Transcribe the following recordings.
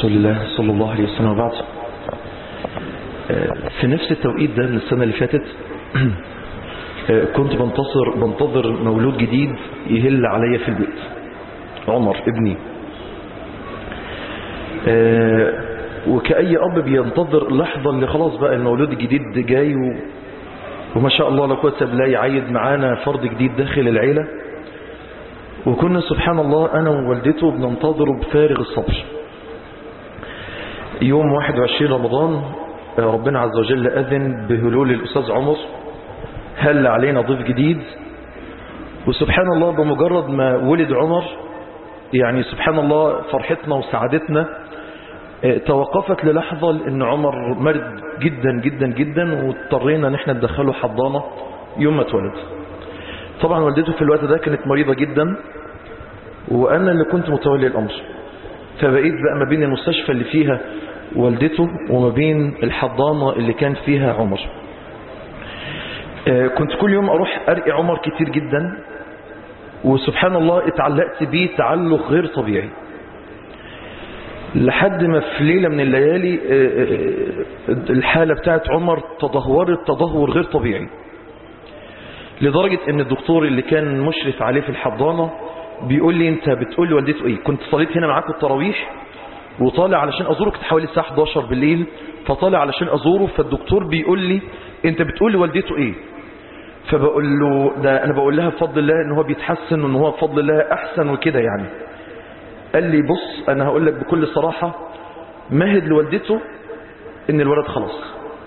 رسول الله صلى الله عليه وسلم وبعد في نفس التوقيت ده من السنة اللي فاتت كنت بنتصر بنتظر مولود جديد يهل عليا في البيت عمر ابني وكأي أب بينتظر اللحظة اللي خلاص بقى المولود الجديد جاي و... وما شاء الله لا قوه الا بالله يعيد معانا فرد جديد داخل العيلة وكنا سبحان الله أنا ووالدته بننتظره بفارغ الصبر يوم 21 رمضان ربنا عز وجل أذن بهلول الأستاذ عمر هل علينا ضيف جديد وسبحان الله بمجرد ما ولد عمر يعني سبحان الله فرحتنا وسعادتنا توقفت للحظة لأن عمر مرض جدا جدا جدا واضطرينا ان احنا ندخله حضانة يوم ما اتولد طبعا والدته في الوقت ده كانت مريضة جدا وأنا اللي كنت متولي الأمر فبقيت بقى ما بين المستشفى اللي فيها والدته وما بين الحضانة اللي كان فيها عمر كنت كل يوم أروح أرقي عمر كتير جدا وسبحان الله اتعلقت بيه تعلق غير طبيعي لحد ما في ليلة من الليالي الحالة بتاعت عمر تدهورت تدهور غير طبيعي لدرجة ان الدكتور اللي كان مشرف عليه في الحضانة بيقول لي انت بتقول لي والدته ايه كنت صليت هنا معاكم التراويح وطالع علشان ازوره كنت حوالي الساعة 11 بالليل فطالع علشان ازوره فالدكتور بيقول لي انت بتقول لي والدته ايه فبقول له ده انا بقول لها بفضل الله ان هو بيتحسن وان هو بفضل الله احسن وكده يعني قال لي بص انا هقول لك بكل صراحة مهد لوالدته ان الولد خلاص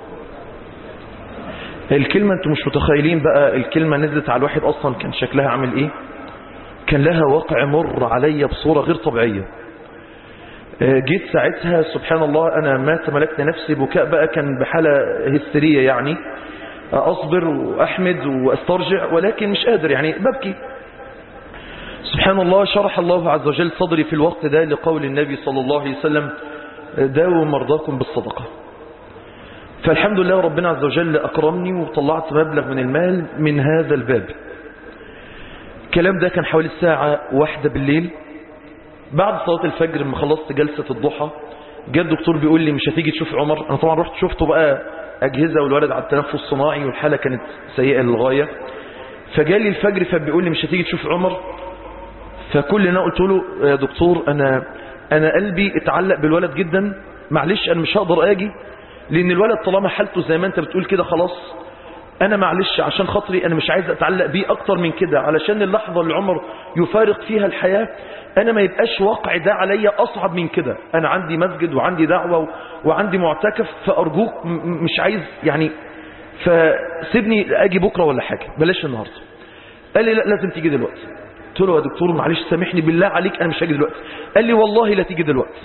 الكلمة انتم مش متخيلين بقى الكلمة نزلت على الواحد اصلا كان شكلها عامل ايه كان لها واقع مر عليا بصورة غير طبيعية جيت ساعتها سبحان الله انا ما تملكت نفسي بكاء بقى كان بحالة هستيرية يعني اصبر واحمد واسترجع ولكن مش قادر يعني ببكي سبحان الله شرح الله عز وجل صدري في الوقت ده لقول النبي صلى الله عليه وسلم داووا مرضاكم بالصدقة فالحمد لله ربنا عز وجل أكرمني وطلعت مبلغ من المال من هذا الباب الكلام ده كان حوالي الساعة واحدة بالليل بعد صلاة الفجر لما خلصت جلسة الضحى جاء الدكتور بيقول لي مش هتيجي تشوف عمر أنا طبعا رحت شفته بقى أجهزة والولد على التنفس الصناعي والحالة كانت سيئة للغاية فجالي الفجر فبيقول لي مش هتيجي تشوف عمر فكل انا قلت له يا دكتور انا انا قلبي اتعلق بالولد جدا معلش انا مش هقدر اجي لان الولد طالما حالته زي ما انت بتقول كده خلاص انا معلش عشان خاطري انا مش عايز اتعلق بيه اكتر من كده علشان اللحظة اللي عمر يفارق فيها الحياة انا ما يبقاش واقع ده عليا اصعب من كده انا عندي مسجد وعندي دعوة وعندي معتكف فارجوك مش عايز يعني فسيبني اجي بكرة ولا حاجة بلاش النهاردة قال لي لا لازم تيجي دلوقتي قلت له يا دكتور معلش سامحني بالله عليك انا مش هاجي دلوقتي قال لي والله لا تيجي دلوقتي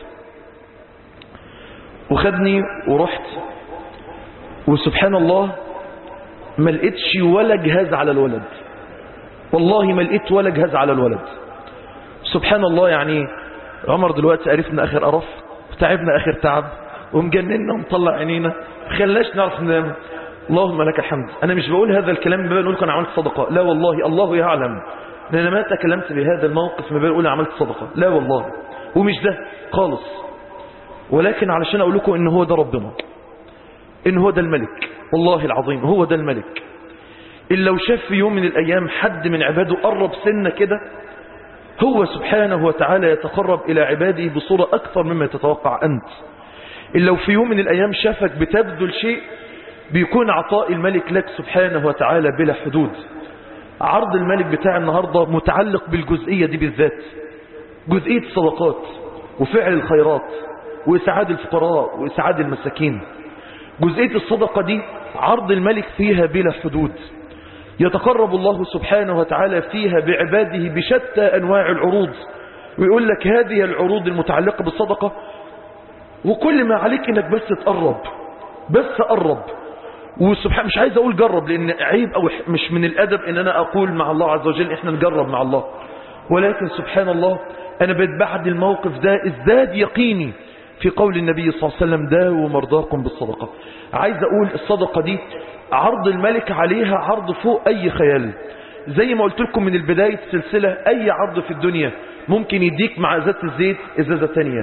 وخدني ورحت وسبحان الله ما لقيتش ولا جهاز على الولد والله ما لقيت ولا جهاز على الولد سبحان الله يعني عمر دلوقتي عرفنا اخر قرف وتعبنا اخر تعب ومجننا ومطلع عينينا خلاش نعرف ننام اللهم لك الحمد انا مش بقول هذا الكلام بقول لكم انا عملت صدقه لا والله الله يعلم ان انا ما تكلمت بهذا الموقف ما بقول عملت صدقه لا والله ومش ده خالص ولكن علشان اقول لكم ان هو ده ربنا ان هو ده الملك والله العظيم هو ده الملك إن لو شاف في يوم من الأيام حد من عباده قرب سنة كده هو سبحانه وتعالى يتقرب إلى عباده بصورة أكثر مما تتوقع أنت إن لو في يوم من الأيام شافك بتبذل شيء بيكون عطاء الملك لك سبحانه وتعالى بلا حدود عرض الملك بتاع النهاردة متعلق بالجزئية دي بالذات جزئية الصدقات وفعل الخيرات وإسعاد الفقراء وإسعاد المساكين جزئية الصدقة دي عرض الملك فيها بلا حدود يتقرب الله سبحانه وتعالى فيها بعباده بشتى أنواع العروض ويقول لك هذه العروض المتعلقة بالصدقة وكل ما عليك انك بس تقرب بس قرب وسبحان مش عايز اقول جرب لان عيب او مش من الادب ان انا اقول مع الله عز وجل احنا نجرب مع الله ولكن سبحان الله انا بقيت بعد الموقف ده ازداد يقيني في قول النبي صلى الله عليه وسلم داووا مرضاكم بالصدقة عايز اقول الصدقة دي عرض الملك عليها عرض فوق اي خيال زي ما قلت لكم من البداية السلسلة اي عرض في الدنيا ممكن يديك مع ازازة الزيت ازازة تانية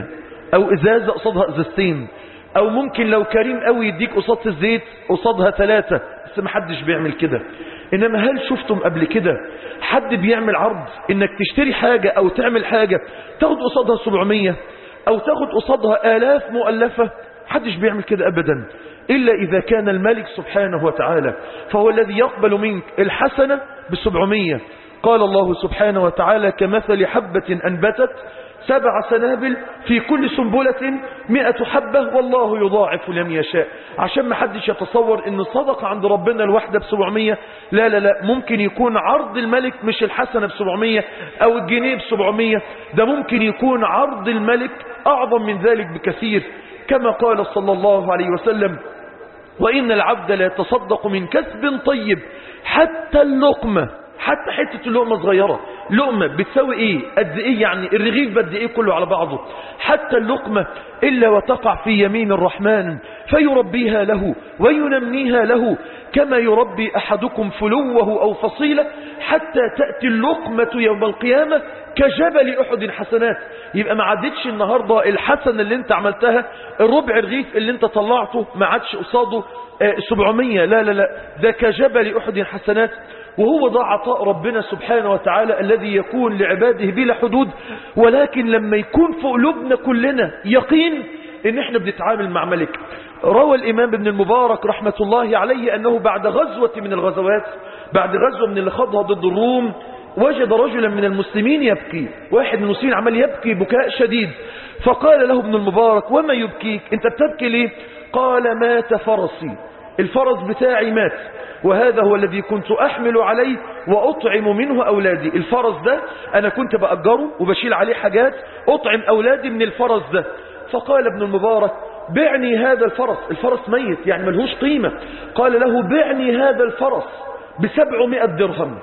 او ازازة قصادها ازازتين او ممكن لو كريم قوي يديك قصاد الزيت قصادها ثلاثة بس ما حدش بيعمل كده انما هل شفتم قبل كده حد بيعمل عرض انك تشتري حاجة او تعمل حاجة تاخد قصادها 700 او تاخد قصادها الاف مؤلفة حدش بيعمل كده ابدا الا اذا كان الملك سبحانه وتعالى فهو الذي يقبل منك الحسنة بسبعمية قال الله سبحانه وتعالى كمثل حبة أنبتت سبع سنابل في كل سنبلة مئة حبة والله يضاعف لم يشاء عشان ما حدش يتصور ان صدقة عند ربنا الواحدة بسبعمية لا لا لا ممكن يكون عرض الملك مش الحسنة بسبعمية او الجنيه بسبعمية ده ممكن يكون عرض الملك اعظم من ذلك بكثير كما قال صلى الله عليه وسلم وإن العبد لا يتصدق من كسب طيب حتى اللقمة حتى حتة اللقمة صغيرة لقمة بتساوي ايه قد ايه يعني الرغيف قد ايه كله على بعضه حتى اللقمة إلا وتقع في يمين الرحمن فيربيها له وينميها له كما يربي أحدكم فلوه أو فصيلة حتى تأتي اللقمة يوم القيامة كجبل أحد حسنات يبقى ما عدتش النهاردة الحسنة اللي انت عملتها الربع رغيف اللي انت طلعته ما عادش قصاده 700 لا لا لا ده كجبل أحد حسنات وهو ده عطاء ربنا سبحانه وتعالى الذي يكون لعباده بلا حدود ولكن لما يكون في قلوبنا كلنا يقين ان احنا بنتعامل مع ملك روى الامام ابن المبارك رحمة الله عليه انه بعد غزوة من الغزوات بعد غزوة من اللي خاضها ضد الروم وجد رجلا من المسلمين يبكي واحد من المسلمين عمال يبكي بكاء شديد فقال له ابن المبارك وما يبكيك انت بتبكي ليه قال مات فرسي الفرس بتاعي مات وهذا هو الذي كنت أحمل عليه وأطعم منه أولادي الفرس ده أنا كنت بأجره وبشيل عليه حاجات أطعم أولادي من الفرس ده فقال ابن المبارك بعني هذا الفرس الفرس ميت يعني ملهوش قيمة قال له بعني هذا الفرس بسبعمائة درهم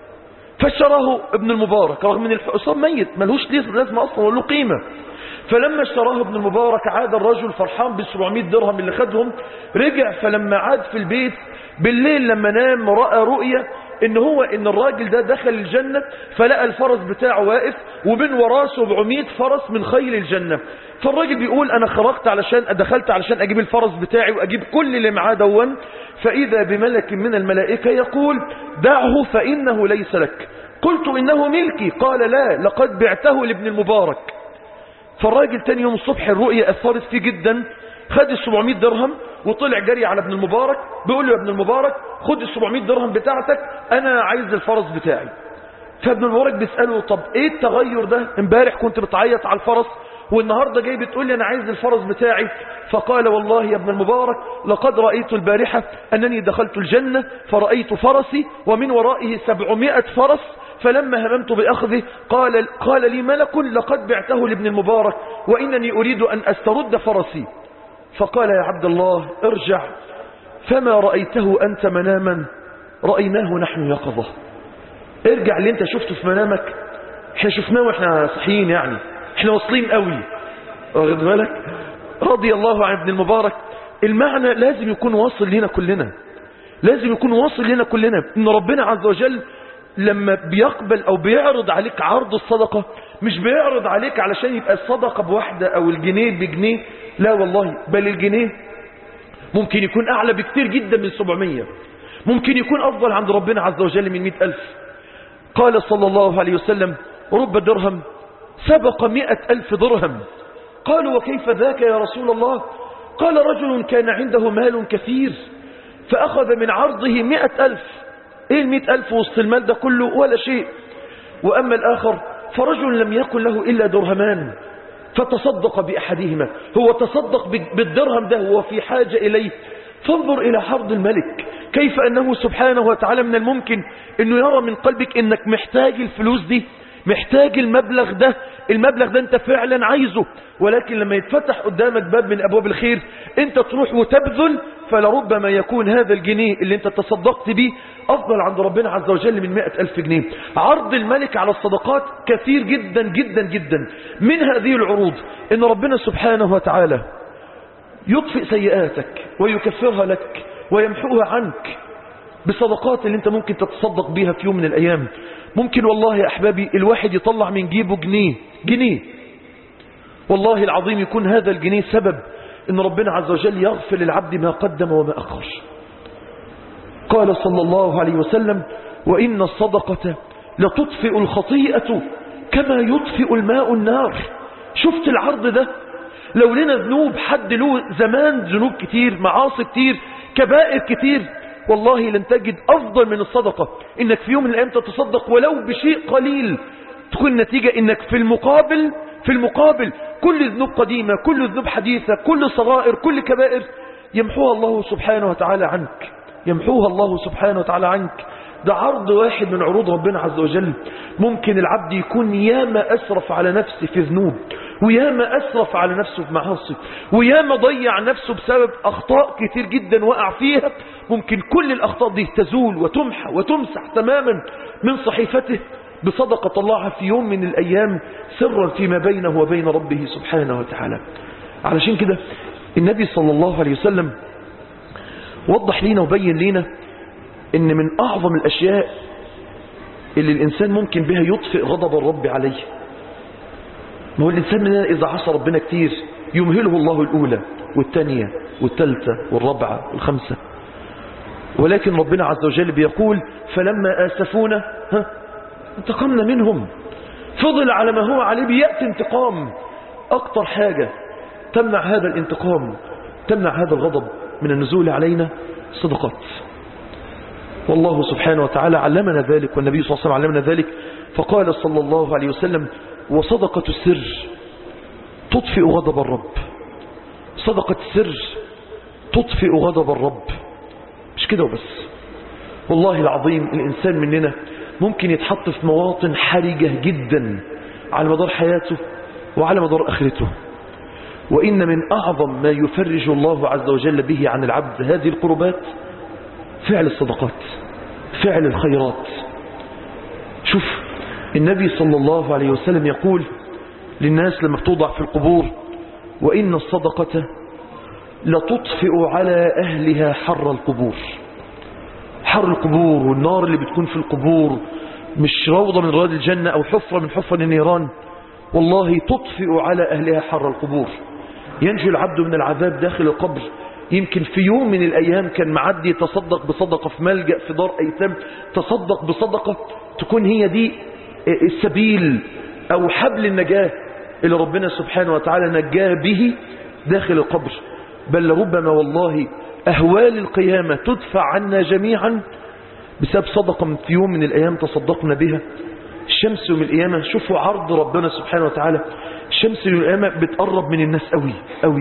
فاشتراه ابن المبارك رغم ان الحصان ميت ملهوش لازمة اصلا وله قيمة فلما اشتراه ابن المبارك عاد الرجل فرحان بال 700 درهم اللي خدهم رجع فلما عاد في البيت بالليل لما نام رأى رؤية ان هو ان الراجل ده دخل الجنة فلقى الفرس بتاعه واقف ومن وراه 700 فرس من خيل الجنة فالراجل بيقول انا خرجت علشان دخلت علشان اجيب الفرس بتاعي واجيب كل اللي معاه دون فاذا بملك من الملائكة يقول دعه فانه ليس لك قلت انه ملكي قال لا لقد بعته لابن المبارك فالراجل تاني يوم الصبح الرؤية اثرت فيه جدا خد ال 700 درهم وطلع جري على ابن المبارك بيقول له يا ابن المبارك خد ال 700 درهم بتاعتك انا عايز الفرس بتاعي فابن المبارك بيسأله طب ايه التغير ده امبارح كنت بتعيط على الفرس والنهاردة جاي بتقول لي انا عايز الفرس بتاعي فقال والله يا ابن المبارك لقد رأيت البارحة انني دخلت الجنة فرأيت فرسي ومن ورائه سبعمائة فرس فلما هممت بأخذه قال, قال لي ملك لقد بعته لابن المبارك وإنني أريد أن أسترد فرسي فقال يا عبد الله ارجع فما رأيته أنت مناما رأيناه نحن يقظة ارجع اللي انت شفته في منامك احنا شفناه واحنا صحيين يعني احنا واصلين قوي واخد بالك رضي الله عن ابن المبارك المعنى لازم يكون واصل لنا كلنا لازم يكون واصل لنا كلنا ان ربنا عز وجل لما بيقبل او بيعرض عليك عرض الصدقة مش بيعرض عليك علشان يبقى الصدقة بواحدة او الجنيه بجنيه لا والله بل الجنيه ممكن يكون اعلى بكتير جدا من 700 ممكن يكون افضل عند ربنا عز وجل من 100 الف قال صلى الله عليه وسلم رب درهم سبق مئة ألف درهم قالوا وكيف ذاك يا رسول الله قال رجل كان عنده مال كثير فأخذ من عرضه مئة ألف ايه المئة ألف وسط المال ده كله ولا شيء وأما الآخر فرجل لم يكن له إلا درهمان فتصدق بأحدهما هو تصدق بالدرهم ده هو في حاجة إليه فانظر إلى حرض الملك كيف أنه سبحانه وتعالى من الممكن أنه يرى من قلبك أنك محتاج الفلوس دي محتاج المبلغ ده المبلغ ده انت فعلا عايزه ولكن لما يتفتح قدامك باب من ابواب الخير انت تروح وتبذل فلربما يكون هذا الجنيه اللي انت تصدقت بيه افضل عند ربنا عز وجل من مئة الف جنيه عرض الملك على الصدقات كثير جدا جدا جدا من هذه العروض ان ربنا سبحانه وتعالى يطفئ سيئاتك ويكفرها لك ويمحوها عنك بصدقات اللي انت ممكن تتصدق بيها في يوم من الايام ممكن والله يا احبابي الواحد يطلع من جيبه جنيه جنيه والله العظيم يكون هذا الجنيه سبب ان ربنا عز وجل يغفر للعبد ما قدم وما أخر قال صلى الله عليه وسلم وإن الصدقة لتطفئ الخطيئة كما يطفئ الماء النار شفت العرض ده لو لنا ذنوب حد له زمان ذنوب كتير معاصي كتير كبائر كتير والله لن تجد أفضل من الصدقة إنك في يوم من الأيام تتصدق ولو بشيء قليل تكون نتيجة إنك في المقابل في المقابل كل ذنوب قديمة كل ذنوب حديثة كل صغائر كل كبائر يمحوها الله سبحانه وتعالى عنك يمحوها الله سبحانه وتعالى عنك ده عرض واحد من عروض ربنا عز وجل ممكن العبد يكون ياما أسرف على نفسه في ذنوب وياما أسرف على نفسه في معاصي وياما ضيع نفسه بسبب أخطاء كتير جدا وقع فيها ممكن كل الأخطاء دي تزول وتمحى وتمسح تماما من صحيفته بصدقة طلعها في يوم من الأيام سرا فيما بينه وبين ربه سبحانه وتعالى علشان كده النبي صلى الله عليه وسلم وضح لينا وبين لينا ان من اعظم الاشياء اللي الانسان ممكن بها يطفئ غضب الرب عليه ما هو الانسان مننا اذا عصى ربنا كتير يمهله الله الاولى والثانية والثالثة والرابعة والخمسة ولكن ربنا عز وجل بيقول فلما آسفونا ها انتقمنا منهم فضل على ما هو عليه بيأتي انتقام أكتر حاجة تمنع هذا الانتقام تمنع هذا الغضب من النزول علينا صدقات والله سبحانه وتعالى علمنا ذلك والنبي صلى الله عليه وسلم علمنا ذلك فقال صلى الله عليه وسلم وصدقة السر تطفئ غضب الرب صدقة السر تطفئ غضب الرب مش كده وبس والله العظيم الإنسان مننا ممكن يتحط في مواطن حرجة جدا على مدار حياته وعلى مدار آخرته وإن من أعظم ما يفرج الله عز وجل به عن العبد هذه القربات فعل الصدقات فعل الخيرات شوف النبي صلى الله عليه وسلم يقول للناس لما بتوضع في القبور وإن الصدقة لتطفئ على أهلها حر القبور حر القبور والنار اللي بتكون في القبور مش روضة من رواد الجنة أو حفرة من حفر النيران والله تطفئ على أهلها حر القبور ينجو العبد من العذاب داخل القبر يمكن في يوم من الأيام كان معدي يتصدق بصدقة في ملجأ في دار أيتام تصدق بصدقة تكون هي دي السبيل أو حبل النجاة اللي ربنا سبحانه وتعالى نجاه به داخل القبر بل ربما والله أهوال القيامة تدفع عنا جميعا بسبب صدقة في يوم من الأيام تصدقنا بها الشمس يوم القيامة شوفوا عرض ربنا سبحانه وتعالى الشمس يوم القيامة بتقرب من الناس قوي قوي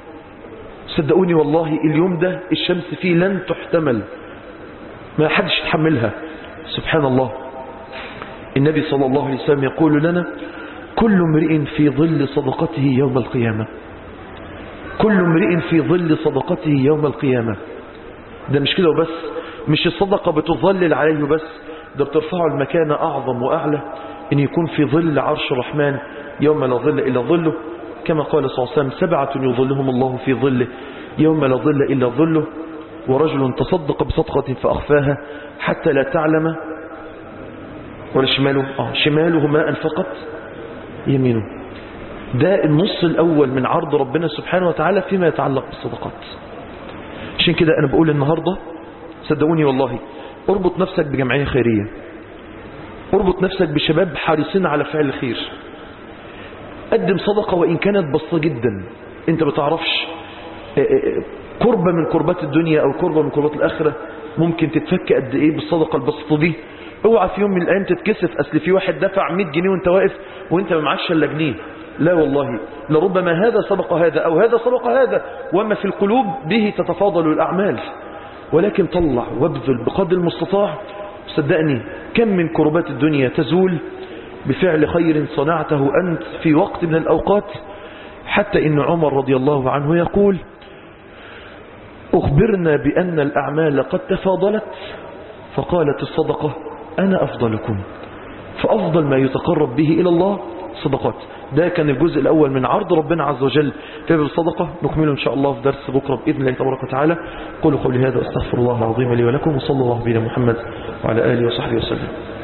صدقوني والله اليوم ده الشمس فيه لن تحتمل ما حدش يتحملها سبحان الله النبي صلى الله عليه وسلم يقول لنا كل امرئ في ظل صدقته يوم القيامة كل امرئ في ظل صدقته يوم القيامة ده مش كده وبس مش الصدقة بتظلل عليه بس ده بترفعه المكانة أعظم وأعلى إن يكون في ظل عرش الرحمن يوم لا ظل إلا ظله كما قال صلى الله عليه وسلم سبعة يظلهم الله في ظله يوم لا ظل إلا ظله ورجل تصدق بصدقة فأخفاها حتى لا تعلم ولا شماله آه شماله ما أنفقت يمينه ده النص الأول من عرض ربنا سبحانه وتعالى فيما يتعلق بالصدقات عشان كده أنا بقول النهاردة صدقوني والله اربط نفسك بجمعية خيرية اربط نفسك بشباب حارسين على فعل الخير قدم صدقة وإن كانت بسيطة جدا انت بتعرفش كربة من كربات الدنيا أو كربة من كربات الآخرة ممكن تتفك قد إيه بالصدقة البسيطة دي اوعى في يوم من الأيام تتكسف أصل في واحد دفع 100 جنيه وانت واقف وانت ما معكش الا جنيه لا والله لربما هذا سبق هذا أو هذا سبق هذا وما في القلوب به تتفاضل الأعمال ولكن طلع وابذل بقدر المستطاع صدقني كم من كربات الدنيا تزول بفعل خير صنعته أنت في وقت من الأوقات حتى إن عمر رضي الله عنه يقول أخبرنا بأن الأعمال قد تفاضلت فقالت الصدقة أنا أفضلكم فأفضل ما يتقرب به إلى الله صدقات ده كان الجزء الأول من عرض ربنا عز وجل في باب الصدقة نكمله إن شاء الله في درس بكرة بإذن الله تبارك وتعالى قولوا قولي هذا أستغفر الله العظيم لي ولكم وصلى الله بنا محمد وعلى آله وصحبه وسلم